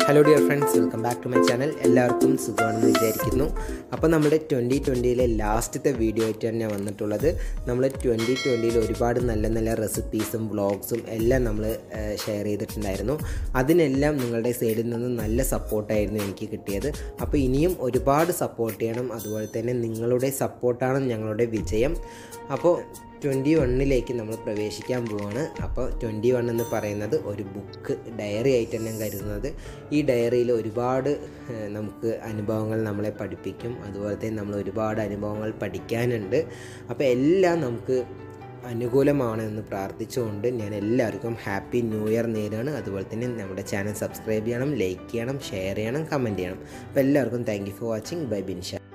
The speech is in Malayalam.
hello dear friends welcome back to my channel എല്ലാവർക്കും സുഖമാണെന്ന് വിചാരിക്കുന്നു അപ്പോൾ നമ്മുടെ ട്വൻറ്റി ട്വൻറ്റിയിലെ ലാസ്റ്റത്തെ വീഡിയോ ആയിട്ടാണ് ഞാൻ വന്നിട്ടുള്ളത് നമ്മൾ ട്വൻറ്റി ട്വൻറ്റിയിൽ ഒരുപാട് നല്ല നല്ല റെസിപ്പീസും വ്ളോഗ്സും എല്ലാം നമ്മൾ ഷെയർ ചെയ്തിട്ടുണ്ടായിരുന്നു അതിനെല്ലാം നിങ്ങളുടെ സൈഡിൽ നിന്ന് നല്ല സപ്പോർട്ടായിരുന്നു എനിക്ക് കിട്ടിയത് അപ്പോൾ ഇനിയും ഒരുപാട് സപ്പോർട്ട് ചെയ്യണം അതുപോലെ തന്നെ നിങ്ങളുടെ സപ്പോർട്ടാണ് ഞങ്ങളുടെ വിജയം അപ്പോൾ ട്വൻറ്റി വണ്ണിലേക്ക് നമ്മൾ പ്രവേശിക്കാൻ പോവാണ് അപ്പോൾ ട്വൻറ്റി വൺ എന്ന് പറയുന്നത് ഒരു ബുക്ക് ഡയറി ആയിട്ട് ഞാൻ കരുതുന്നത് ഈ ഡയറിയിൽ ഒരുപാട് ഏഹ്, നമുക്ക് അനുഭവങ്ങൾ നമ്മളെ പഠിപ്പിക്കും അതുപോലെ തന്നെ നമ്മൾ ഒരുപാട് അനുഭവങ്ങൾ പഠിക്കാനുണ്ട് അപ്പോൾ എല്ലാം നമുക്ക് അനുകൂലമാണ് എന്ന് പ്രാർത്ഥിച്ചുകൊണ്ട് ഞാൻ എല്ലാവർക്കും ഹാപ്പി ന്യൂ ഇയർ നേരാണ് അതുപോലെ തന്നെ നമ്മുടെ ചാനൽ സബ്സ്ക്രൈബ് ചെയ്യണം ലൈക്ക് ചെയ്യണം ഷെയർ ചെയ്യണം കമൻറ്റ് ചെയ്യണം അപ്പോൾ എല്ലാവർക്കും thank you for watching bye Binsha